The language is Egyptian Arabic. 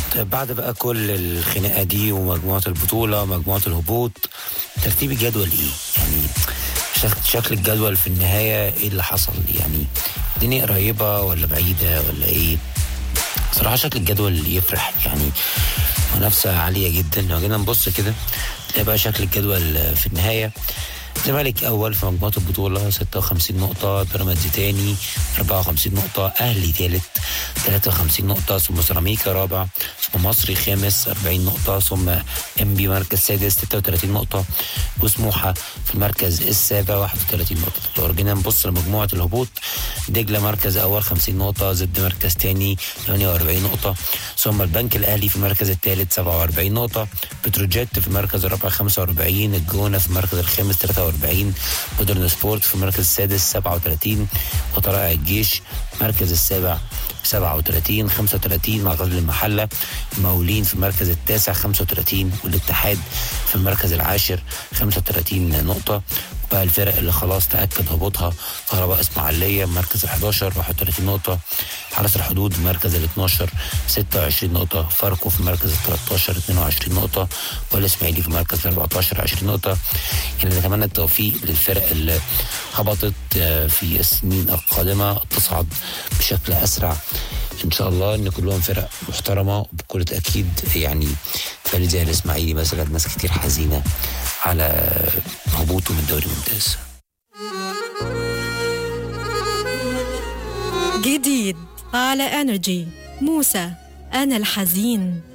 طيب بعد بقى كل الخناقه دي ومجموعه البطوله ومجموعه الهبوط ترتيب الجدول ايه؟ يعني شك- شكل الجدول في النهايه ايه اللي حصل؟ يعني الدنيا قريبه ولا بعيده ولا ايه؟ صراحه شكل الجدول يفرح يعني منافسه عاليه جدا لو جينا نبص كده تلاقي بقى شكل الجدول في النهايه الزمالك اول في مجموعه البطوله 56 نقطه بيراميدز تاني 54 نقطه اهلي ثالث 53 نقطه ثم سيراميكا رابع ثم مصري خامس 40 نقطه ثم ام بي مركز سادس 36 نقطه وسموحه في المركز السابع 31 نقطه لو جينا نبص لمجموعه الهبوط دجله مركز اول 50 نقطه زد مركز تاني 48 نقطه ثم البنك الاهلي في المركز الثالث 47 نقطه بتروجيت في المركز الرابع 45 الجونه في المركز الخامس 43 مودرن سبورت في المركز السادس 37 وطلائع الجيش المركز السابع 37 35 مع غزل المحله المقاولين في المركز التاسع 35 والاتحاد في المركز العاشر 35 نقطه بقى الفرق اللي خلاص تاكد هبوطها كهرباء اسماعيليه مركز ال 11 31 نقطه حرس الحدود المركز ال 12 26 نقطه فاركو في المركز ال 13 22 نقطه والاسماعيلي في المركز ال 14 20 نقطه يعني نتمنى التوفيق للفرق اللي هبطت آه، في السنين القادمه تصعد بشكل اسرع ان شاء الله ان كلهم فرق محترمه وبكل تاكيد يعني فريق زي الاسماعيلي مثلا ناس كتير حزينه على هبوطه من الدوري الممتاز جديد على انرجي موسى انا الحزين